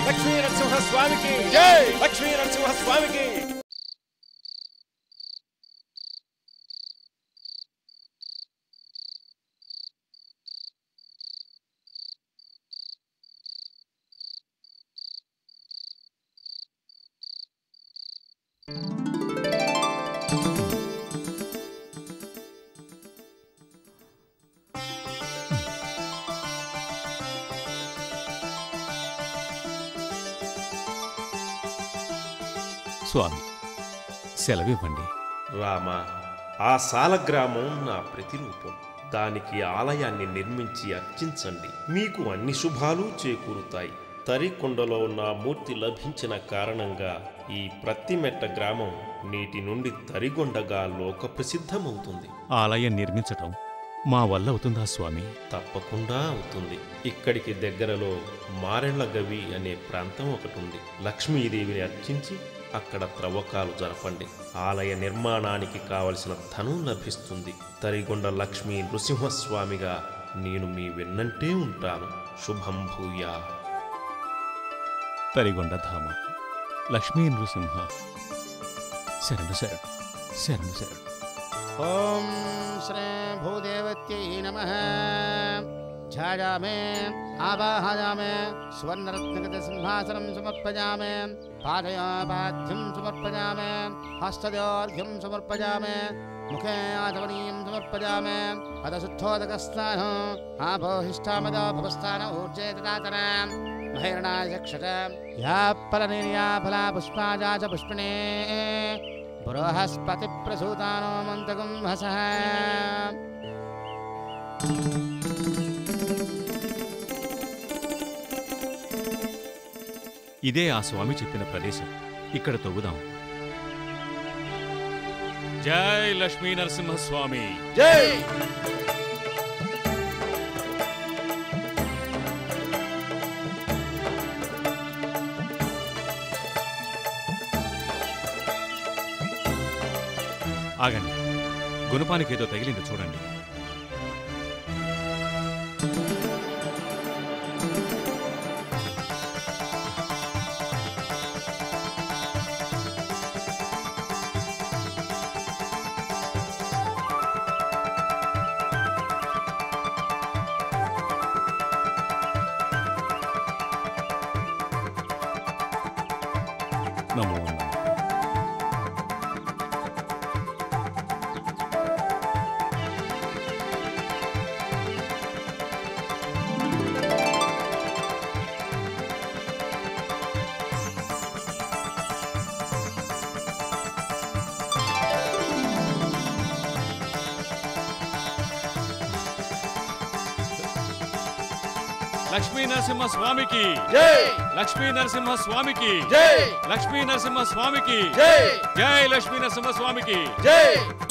లక్ష్మీ నరసింహ స్వామికి జై లక్ష్మీ నరసింహ స్వామికి స్వామి సెలవివ్వండి రామ ఆ సాలగ్రామం నా ప్రతిరూపం దానికి ఆలయాన్ని నిర్మించి అర్చించండి మీకు అన్ని శుభాలు చేకూరుతాయి తరికొండలో నా మూర్తి లభించిన కారణంగా ఈ ప్రత్తిమెట్ట గ్రామం నీటి నుండి తరిగొండగా లోక ప్రసిద్ధమవుతుంది ఆలయం నిర్మించటం మా వల్ల అవుతుందా స్వామి తప్పకుండా అవుతుంది ఇక్కడికి దగ్గరలో మారెళ్ల గవి అనే ప్రాంతం ఒకటి ఉంది లక్ష్మీదేవిని అర్చించి అక్కడ త్రవ్వకాలు జరపండి ఆలయ నిర్మాణానికి కావలసిన ధనం లభిస్తుంది తరిగొండ లక్ష్మీ నృసింహస్వామిగా నేను మీ వెన్నంటే ఉంటాను శుభం భూయా తరిగొండ ధామ లక్ష్మీ నృసింహ శరణు శరణు శరణు శరణు ఓం శ్రీ భూదేవత్యై నమ ఛాయామే ఆవాహయామే స్వర్ణరత్నగత సింహాసనం సమర్పయామే పాదయాపాద్యం సమర్పయామే హస్తదోర్ఘ్యం సమర్పయామే ముఖే ఆచమనీయం సమర్పయామే పదశుద్ధోదకస్నానం ఆపోహిష్టామదో భవస్థాన ఊర్జే తదాతన భైరణాచక్షత యా ఫలనిర్యా ఫలా పుష్పాజా చ పుష్పిణే బృహస్పతి ప్రసూతానో మంతకం హస ఇదే ఆ స్వామి చెప్పిన ప్రదేశం ఇక్కడ తవ్వుదాం జై లక్ష్మీ నరసింహ స్వామి జై ఆగండి గుణపానికి ఏదో తగిలింది చూడండి నమో నమః లక్ష్మీ నరసింహ స్వామికి జై లక్ష్మీ నరసింహ స్వామికి జై లక్ష్మీ నరసింహ స్వామికి జై జై లక్ష్మీ నరసింహ స్వామికి జై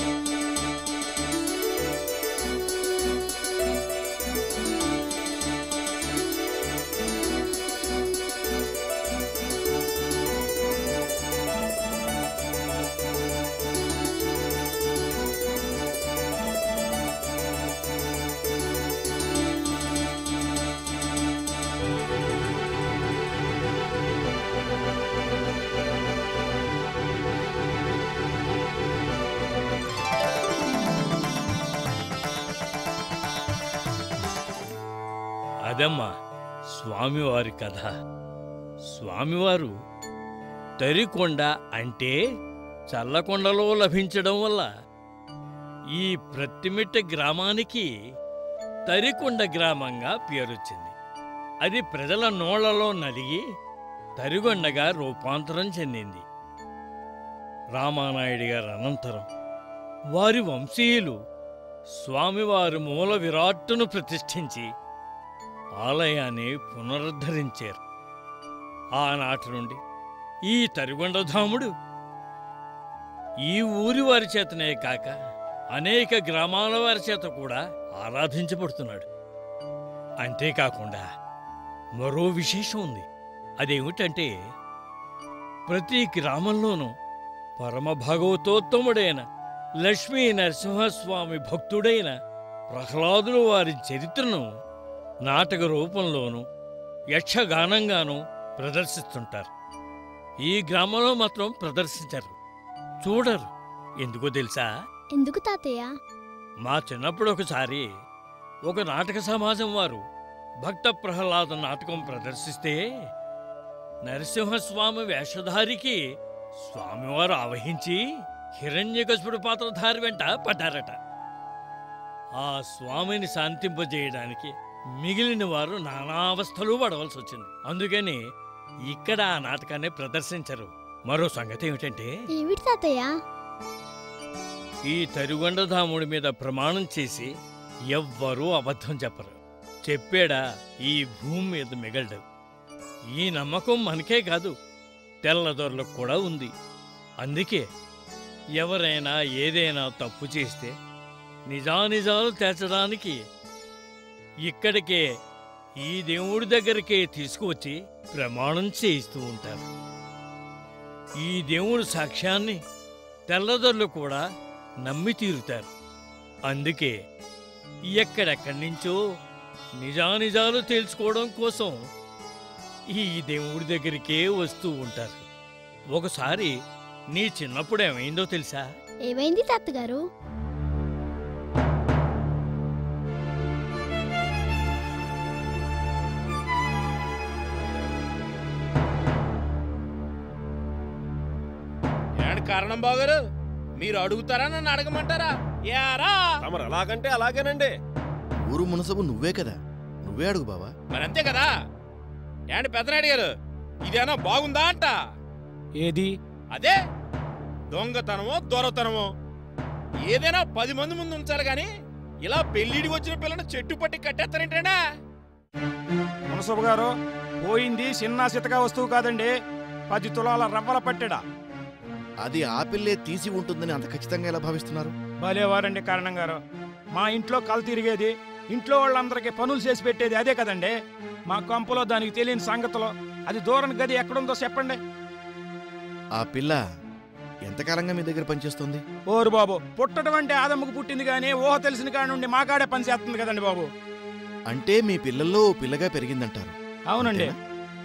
అదమ్మా స్వామివారి కథ స్వామివారు తరికొండ అంటే చల్లకొండలో లభించడం వల్ల ఈ ప్రత్తిమిట్ట గ్రామానికి తరికొండ గ్రామంగా పేరొచ్చింది అది ప్రజల నోళ్లలో నలిగి తరిగొండగా రూపాంతరం చెందింది రామానాయుడు గారి అనంతరం వారి వంశీయులు స్వామివారి మూల విరాట్టును ప్రతిష్ఠించి ఆలయాన్ని పునరుద్ధరించారు ఆనాటి నుండి ఈ తరిగొండధాముడు ఈ ఊరి వారి చేతనే కాక అనేక గ్రామాల వారి చేత కూడా ఆరాధించబడుతున్నాడు అంతేకాకుండా మరో విశేషం ఉంది అదేమిటంటే ప్రతి గ్రామంలోనూ పరమ భగవతోత్తముడైన లక్ష్మీ నరసింహస్వామి భక్తుడైన ప్రహ్లాదులు వారి చరిత్రను నాటక రూపంలోనూ యక్షగానంగానూ ప్రదర్శిస్తుంటారు ఈ గ్రామంలో మాత్రం ప్రదర్శించరు చూడరు ఎందుకో తెలుసా ఎందుకు తాతయ్య మా చిన్నప్పుడు ఒకసారి ఒక నాటక సమాజం వారు భక్త ప్రహ్లాద నాటకం ప్రదర్శిస్తే నరసింహస్వామి వేషధారికి స్వామివారు ఆవహించి హిరణ్యకశుడు పాత్రధారి వెంట పడ్డారట ఆ స్వామిని శాంతింపజేయడానికి మిగిలిన వారు నానా అవస్థలు పడవలసి వచ్చింది అందుకని ఇక్కడ ఆ నాటకాన్ని ప్రదర్శించరు మరో సంగతి ఏమిటంటే ఏమిటి తాతయ్య ఈ తరిగొండధాముడి మీద ప్రమాణం చేసి ఎవ్వరూ అబద్ధం చెప్పరు చెప్పాడా ఈ భూమి మీద మిగలడు ఈ నమ్మకం మనకే కాదు తెల్లదొరలకు కూడా ఉంది అందుకే ఎవరైనా ఏదైనా తప్పు చేస్తే నిజానిజాలు తేల్చడానికి ఇక్కడికే ఈ దేవుడి దగ్గరికే తీసుకువచ్చి ప్రమాణం చేయిస్తూ ఉంటారు ఈ దేవుడి సాక్ష్యాన్ని తెల్లదొరలు కూడా నమ్మి తీరుతారు అందుకే ఎక్కడెక్కడి నుంచో నిజానిజాలు తేల్చుకోవడం కోసం ఈ దేవుడి దగ్గరికే వస్తూ ఉంటారు ఒకసారి నీ చిన్నప్పుడు ఏమైందో తెలుసా ఏమైంది తాతగారు ఏంటి కారణం బాగారు మీరు అడుగుతారా నన్ను అడగమంటారా యారా తమరు అలాగంటే అలాగేనండి ఊరు మునసబు నువ్వే కదా నువ్వే అడుగు బావా మరి అంతే కదా ఏంటి పెద్దనాయుడు గారు ఇదేనా బాగుందా అంట ఏది అదే దొంగతనమో దొరతనమో ఏదైనా పది మంది ముందు ఉంచాలి గాని ఇలా పెళ్లిడికి వచ్చిన పిల్లని చెట్టు పట్టి కట్టేస్తారేంటేనా మునసబు గారు పోయింది చిన్న సితక వస్తువు కాదండి పది తులాల రవ్వల పట్టెడా అది ఆ పిల్లే తీసి ఉంటుందని అంత ఖచ్చితంగా ఎలా భావిస్తున్నారు భలేవారండి కారణం గారు మా ఇంట్లో కలు తిరిగేది ఇంట్లో వాళ్ళందరికీ పనులు చేసి పెట్టేది అదే కదండి మా కొంపలో దానికి తెలియని సంగతిలో అది దూరం గది ఎక్కడుందో చెప్పండి ఆ పిల్ల ఎంతకాలంగా మీ దగ్గర పనిచేస్తుంది ఓరు బాబు పుట్టడం అంటే ఆదమ్మకు పుట్టింది కానీ ఊహ తెలిసిన కాడి నుండి మా కాడే పని చేస్తుంది కదండి బాబు అంటే మీ పిల్లల్లో ఓ పిల్లగా పెరిగిందంటారు అవునండి అంతేనా?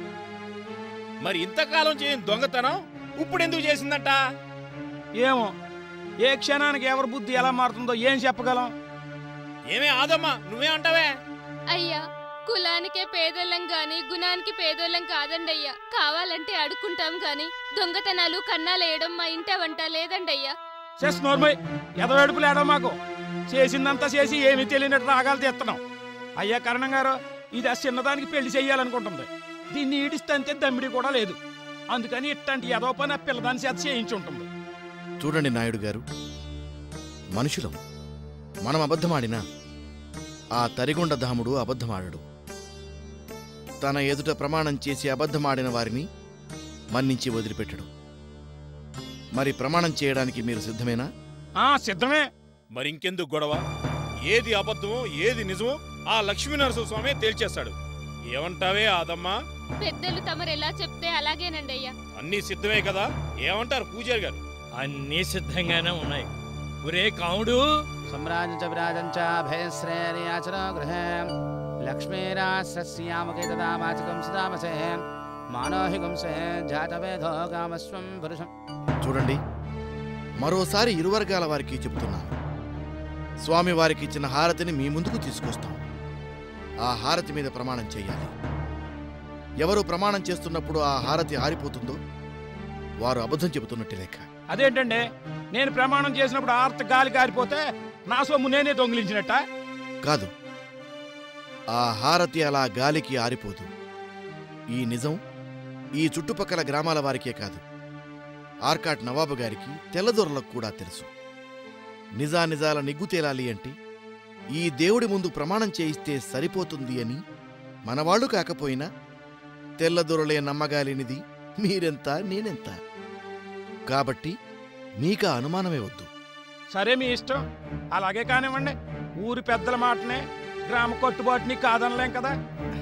మరి ఇంతకాలం చేయని దొంగతనం ఇప్పుడు ఎందుకు చేసిందంట ఏమో ఏ క్షణానికి ఎవరి బుద్ధి ఎలా మారుతుందో ఏం చెప్పగలం ఏమే ఆదమ్మా నువ్వే అంటావే అయ్యా కులానికే పేదోళ్ళం గాని గుణానికి పేదోళ్ళం కాదండి అయ్యా కావాలంటే అడుక్కుంటాం గాని దొంగతనాలు కన్నాలేయడం మా ఇంట వంట లేదండి అయ్యా చేసి నోర్మై ఎదవేడుపులు ఏడో మాకు చేసిందంతా చేసి ఏమీ తెలియనట్టు రాగాలు తెస్తున్నాం అయ్యా కరణం గారు ఇది ఆ చిన్నదానికి పెళ్లి చెయ్యాలనుకుంటుంది దీన్ని ఈడిస్తే అంతే దమ్మిడి కూడా లేదు అందుకని ఇట్లాంటి ఏదో పని ఆ పిల్లదాని చేత చేయించి ఉంటుంది చూడండి నాయుడు గారు మనుషులం మనం అబద్ధమాడినా ఆ తరిగొండ ధాముడు అబద్ధమాడడు తన ఎదుట ప్రమాణం చేసి అబద్ధమాడిన వారిని మన్నించి వదిలిపెట్టడు మరి ప్రమాణం చేయడానికి మీరు సిద్ధమేనా ఆ సిద్ధమే మరి ఇంకెందుకు గొడవ ఏది అబద్ధమో ఏది నిజమో ఆ లక్ష్మీనరసింహ స్వామి తేల్చేస్తాడు ఏమంటావే ఆదమ్మా పెద్దలు తమరు ఎలా చెప్తే అలాగేనండి అయ్యా అన్నీ సిద్ధమే కదా ఏమంటారు పూజారి గారు అన్నీ సిద్ధంగానే ఉన్నాయి ఒరే కాముడు सम्राजं च विराजं च भयश्रेयाचर गृहे लक्ष्मीराश्रस्यामके ददामाचकं सुदामसे मानोहिगंसे जातवेदो कामस्वं पुरुषं చూడండి మరోసారి ఇరు వర్గాల వారికి చెబుతున్నాను స్వామి వారికి ఇచ్చిన హారతిని మీ ముందుకు తీసుకొస్తాం ఆ హారతి మీద ప్రమాణం చేయాలి ఎవరు ప్రమాణం చేస్తున్నప్పుడు ఆ హారతి ఆరిపోతుందో వారు అబద్ధం చెబుతున్నట్టు లెక్క అదేంటండి నేను ప్రమాణం చేసినప్పుడు ఆర్త గాలి కారిపోతే నా సొమ్ము నేనే దొంగిలించినట్ట కాదు ఆ హారతి అలా గాలికి ఆరిపోదు ఈ నిజం ఈ చుట్టుపక్కల గ్రామాల వారికే కాదు ఆర్కాట్ నవాబు గారికి తెల్లదొరలకు కూడా తెలుసు నిజానిజాల నిగ్గు తేలాలి అంటే ఈ దేవుడి ముందు ప్రమాణం చేయిస్తే సరిపోతుంది అని మనవాళ్ళు కాకపోయినా తెల్లదొరలే నమ్మగాలినిది మీరెంత నేనెంత కాబట్టి మీకా అనుమానమే వద్దు సరే మీ ఇష్టం అలాగే కానివ్వండి ఊరి పెద్దల మాటనే గ్రామ కట్టుబాటుని కాదనలేం కదా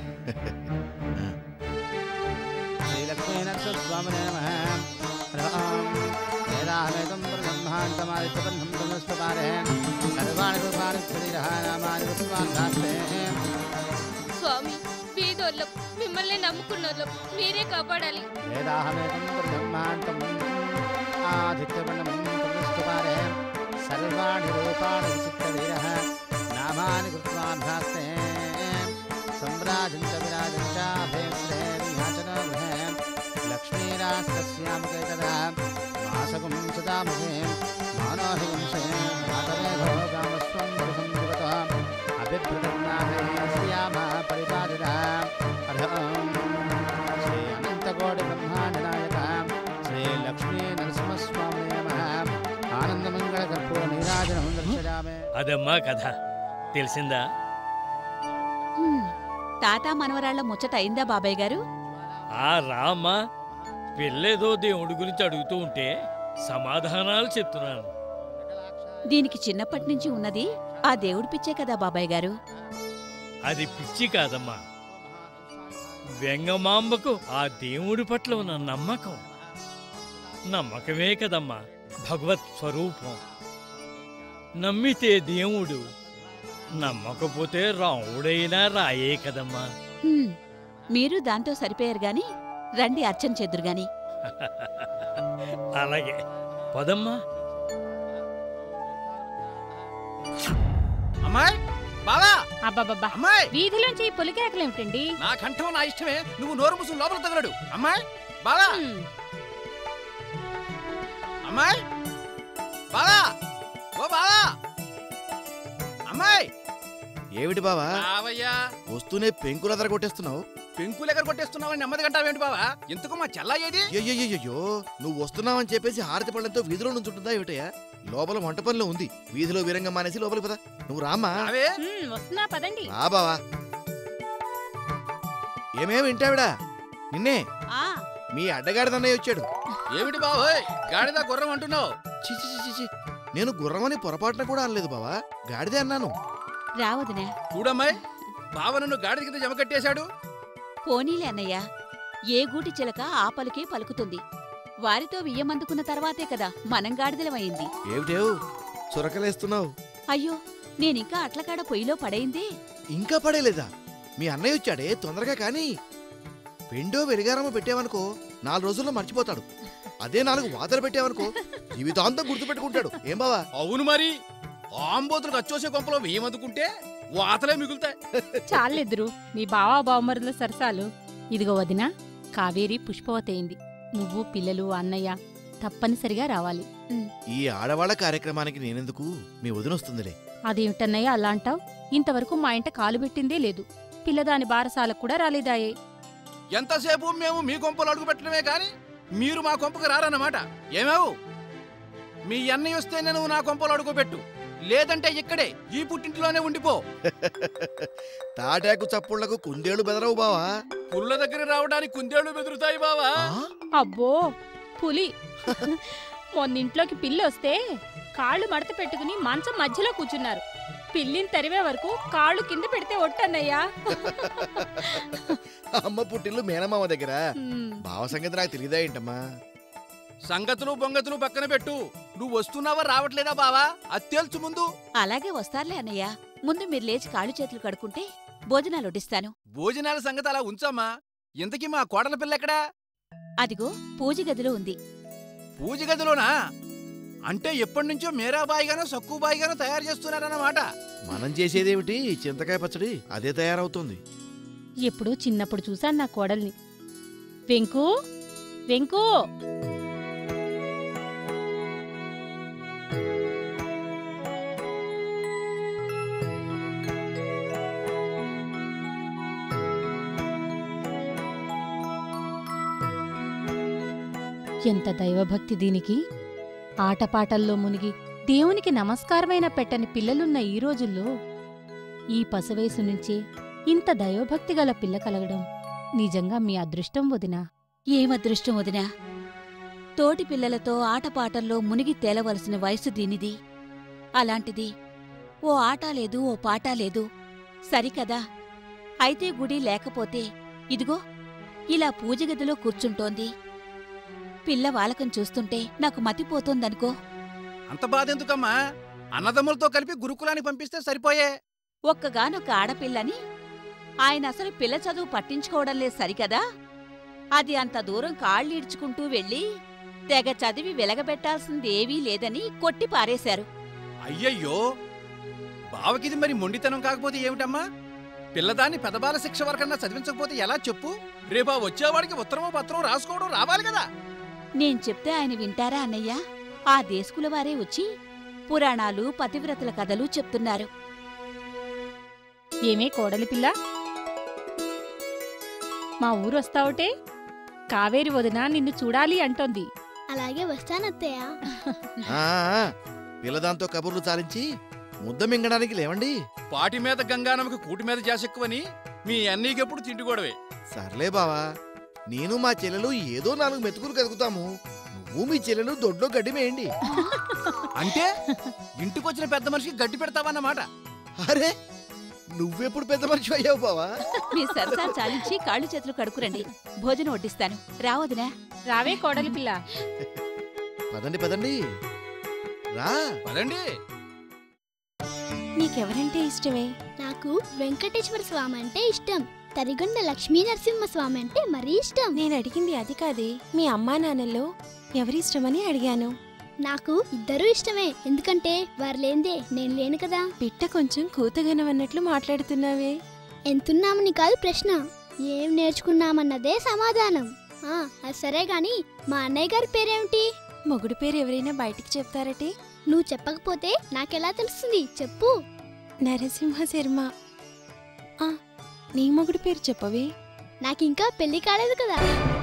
श्रीलक्ष्मीनरसिंहस्वामिने नमः हरिः वेदाहमेदं ब्रह्माण्डमादित्यबन्धं तमस्पपारे सर्वाणि रूपाणि शरीरः नामानि वस्तुवान् धास्ते స్వామి వీధో పేదోళ్ళం మిమ్మల్ని నమ్ముకున్నోళ్ళం మీరే కాపాడాలి వేదాహమేకం బ్రహ్మాంతం ఆదిత్యవర్ణం పురుస్తుపారే సర్వాణి రూపాణి విచిత్రవీరः నామాని కృత్వాభ్యాస్తే సమ్రాజం చ విరాజం చ అభయశ్రే విహాచన గృహే లక్ష్మీరాస్తస్యాముఖే తదా మాసకం సుతామహే మానోహింసే మాతవేధో కామస్వం పురుషం జగత అభిభృతన్నామేస్యామ పరిపాలిత అర్హం శ్రీ అనంతకోటి బ్రహ్మాండ నాయక శ్రీ లక్ష్మీ నరసింహస్వామి నమ ఆనందమంగళ కర్పూర నీరాజనం దర్శయామే అదమ్మా కథ తెలిసిందా హ్మ్. తాత మనవరాళ్ల ముచ్చట అయిందా బాబాయ్ గారు ఆ రామ్మ పెళ్ళేదో దేవుడి గురించి అడుగుతూ ఉంటే సమాధానాలు చెప్తున్నాను దీనికి చిన్నప్పటి నుంచి ఉన్నది ఆ దేవుడి పిచ్చే కదా బాబాయ్ గారు అది పిచ్చి కాదమ్మా వెంగమాంబకు ఆ దేవుడి పట్ల ఉన్న నమ్మకం నమ్మకమే కదమ్మా భగవత్ స్వరూపం నమ్మితే దేవుడు నమ్మకపోతే రాముడైనా రాయే కదమ్మా హ్మ్. మీరు దాంతో సరిపోయారు గాని రండి అర్చన చెద్దురు గాని అలాగే పదమ్మా అమ్మాయి బావా అబ్బబ్బబ్బా అమ్మాయి వీధిలోంచి ఈ పులికేకలేమిటండి నా కంఠం నా ఇష్టమే నువ్వు నోరు ముసుగు లోపల తగలడు అమ్మాయి బావా హ్మ్. అమ్మాయి బావా ఓ బావా అమ్మాయి ఏమిటి బావా బావయ్యా వస్తూనే పెంకుల ధర కొట్టేస్తున్నావు పెంకులు ఎగర కొట్టేస్తున్నావని నెమ్మది గంటావేంటి బావా ఎందుకు మా చెల్ల ఏది అయ్యయ్యో నువ్వు వస్తున్నావని చెప్పేసి హారతి పళ్ళంతో వీధిలో నుంచుంటుందా ఏమిటయ్యా లోపల వంట పనిలో ఉంది వీధిలో వీరంగా మానేసి లోపలికి పద నువ్వు రామ్మా అవే హ్మ్, వస్తున్నా పదండి రా బావా ఏమేమి వింటావిడా నిన్నే ఆ మీ అడ్డగాడిదన్నయ్య వచ్చాడు ఏమిటి బావోయ్ గాడిద గుర్రం అంటున్నావు చి చి, చి, చి, చి. నేను గుర్రమని పొరపాటున కూడా అనలేదు బావా గాడిదే అన్నాను రావదునే చూడమ్మాయి బావ నన్ను గాడిద కింద జమ కట్టేశాడు పోనీలే అన్నయ్య ఏ గూటి చిలక ఆ పలుకే పలుకుతుంది వారితో వియ్యమందుకున్న తర్వాతే కదా మనం గాడిదలమైంది ఏమిటేవు చురకలేస్తున్నావు అయ్యో నేనింకా అట్లకాడ పొయ్యిలో పడైందే ఇంకా పడేలేదా మీ అన్నయ్య వచ్చాడే తొందరగా కానీ పెండో వెలిగారమో పెట్టావనుకో నాలుగు రోజుల్లో మర్చిపోతాడు అదే నాలుగు వాతలు పెట్టావనుకో జీవితాంతం గుర్తుపెట్టుకుంటాడు ఏం బావా అవును మరి ఆంబోతులకు అచ్చోసే కొంపలో వేయమందుకుంటే వాతలే మిగులుతాయి చాలిద్దరు మీ బావా బావమరుల సరసాలు ఇదిగో వదినా కావేరి పుష్పవతయింది నువ్వు పిల్లలు అన్నయ్య తప్పనిసరిగా రావాలి ఈ ఆడవాళ్ళ కార్యక్రమానికి నేనెందుకు మీ వదినొస్తుందిలే అదేమిటన్నయ్య అలా అంటావ్ ఇంతవరకు మా ఇంట కాలు పెట్టిందే లేదు పిల్లదాని బారసాలకు కూడా రాలేదాయే ఎంతసేపు మేము మీ కొంపలు అడుగు పెట్టడమే కానీ మీరు మా కొంపకు రారన్నమాట ఏమేవు మీ అన్నయ్య వస్తేనే నువ్వు నా కొంపలు అడుగుపెట్టు లేదంటే ఇక్కడే ఈ పుట్టింటిలోనే ఉండిపో తాటాకు చప్పుళ్లకు కుందేళ్లు బెదరవు బావా పుల్ల దగ్గర రావడానికి కుందేళ్లు బెదురుతాయి బావా అబ్బో పులి మొన్నింట్లోకి పిల్లి వస్తే కాళ్ళు మడత పెట్టుకుని మంచం మధ్యలో కూర్చున్నారు పిల్లిని తరివే వరకు కాళ్ళు కింద పెడితే ఒట్టన్నయ్యా అమ్మ పుట్టిల్లు మేనమామ దగ్గర హ్మ్. బావ సంగతి నాకు తెలియదా ఏంటమ్మా సంగతులు బొంగతులు పక్కన పెట్టు నువ్వు వస్తున్నావా రావట్లేదా బావా అది తేల్చు ముందు అలాగే వస్తారులే అన్నయ్య ముందు మీరు లేచి కాళ్ళు చేతులు కడుక్కుంటే భోజనాలు వడ్డిస్తాను భోజనాల సంగతి అలా ఉంచమ్మా ఇంతకీ మా కోడల పిల్ల ఎక్కడా అదిగో పూజ గదిలో ఉంది పూజ గదిలోనా అంటే ఎప్పటి నుంచో మేరాబాయిగానో సక్కుబాయిగానో తయారు చేస్తున్నారన్నమాట మనం చేసేదేమిటి చింతకాయ పచ్చడి అదే తయారవుతుంది ఎప్పుడో చిన్నప్పుడు చూశాను నా కోడల్ని వెంకు వెంకు ఎంత దైవభక్తి దీనికి ఆటపాటల్లో మునిగి దేవునికి నమస్కారమైన పెట్టని పిల్లలున్న ఈ రోజుల్లో ఈ పసవయసు నుంచే ఇంత దైవభక్తి గల పిల్ల కలగడం నిజంగా మీ అదృష్టం వదినా ఏమదృష్టం వదినా తోటి పిల్లలతో ఆటపాటల్లో మునిగి తేలవలసిన వయసు దీనిది అలాంటిది ఓ ఆట లేదు ఓ పాట లేదు సరికదా అయితే గుడి లేకపోతే ఇదిగో ఇలా పూజగదిలో కూర్చుంటోంది పిల్ల వాలకం చూస్తుంటే నాకు మతిపోతోందనుకో అంత బాధ ఎందుకమ్మా అన్నదమ్ములతో కలిపి గురుకులానికి పంపిస్తే సరిపోయే ఒక్కగానొక్క ఆడపిల్లని ఆయన అసలు పిల్ల చదువు పట్టించుకోవడం లేదు సరికదా అది అంత దూరం కాళ్ళీడ్చుకుంటూ వెళ్ళి తెగ చదివి వెలగబెట్టాల్సిందేవీ లేదని కొట్టి పారేశారు అయ్యయ్యో బావకిది మరి మొండితనం కాకపోతే ఏమిటమ్మా పిల్లదాన్ని పెదబాల శిక్ష వరకన్నా చదివించకపోతే ఎలా చెప్పు రేపా వచ్చేవాడికి ఉత్తరమో పత్రం రాసుకోవడం రావాలి కదా నేను చెప్తే ఆయన వింటారా అన్నయ్య ఆ దేశకుల వారే వచ్చి పురాణాలు పతివ్రతల కథలు చెప్తున్నారు ఏమే కోడలి పిల్ల మా ఊరొస్తావుటే కావేరి వదిన నిన్ను చూడాలి అంటోంది అలాగే వస్తానత్తయ్య ఆ, ఆ, పిల్లదాంతో కబుర్లు చాలించి ముద్ద మింగడానికి లేవండి పాటి మీద గంగానమ్మకి కూటి మీద జాసెక్కువని మీ అన్నీకెప్పుడు తింటుకోవడమే సర్లే బావా నేను మా చెల్లెలు ఏదో నాలుగు మెతుకులు కదుకుతాము నువ్వు మీ చెల్లెలు దొడ్లో గడ్డి మేయండి అంటే ఇంటికొచ్చిన పెద్ద మనిషికి గడ్డి పెడతావన్నమాట అరే నువ్వెప్పుడు పెద్ద మనిషి అయ్యావు బావా మీ సరసాలు చాలించి కాళ్ళు చేతులు కడుకురండి భోజనం వడ్డిస్తాను రావదునా రావే కోడలి పిల్ల పదండి పదండి రా పదండి నీకెవరంటే ఇష్టమే నాకు వెంకటేశ్వర స్వామి అంటే ఇష్టం తరిగొండ లక్ష్మీ నరసింహ స్వామి అంటే మరీ ఇష్టం నేను అడిగింది అది కాదే మీ అమ్మా నాన్నల్లో ఎవరిష్టమని అడిగాను నాకు ఇద్దరూ ఇష్టమే ఎందుకంటే వారు లేందే నేను లేను కదా పిట్ట కొంచెం కూతగనం అన్నట్లు మాట్లాడుతున్నావే ఎంతున్నామని కాదు ప్రశ్న ఏం నేర్చుకున్నామన్నదే సమాధానం ఆ, అది సరే గాని మా అన్నయ్య గారి పేరేమిటి మొగుడు పేరు ఎవరైనా బయటికి చెప్తారటే నువ్వు చెప్పకపోతే నాకెలా తెలుస్తుంది చెప్పు నరసింహ శర్మ ఆ, నీ మొగుడు పేరు చెప్పవే నాకింకా పెళ్లి కాలేదు కదా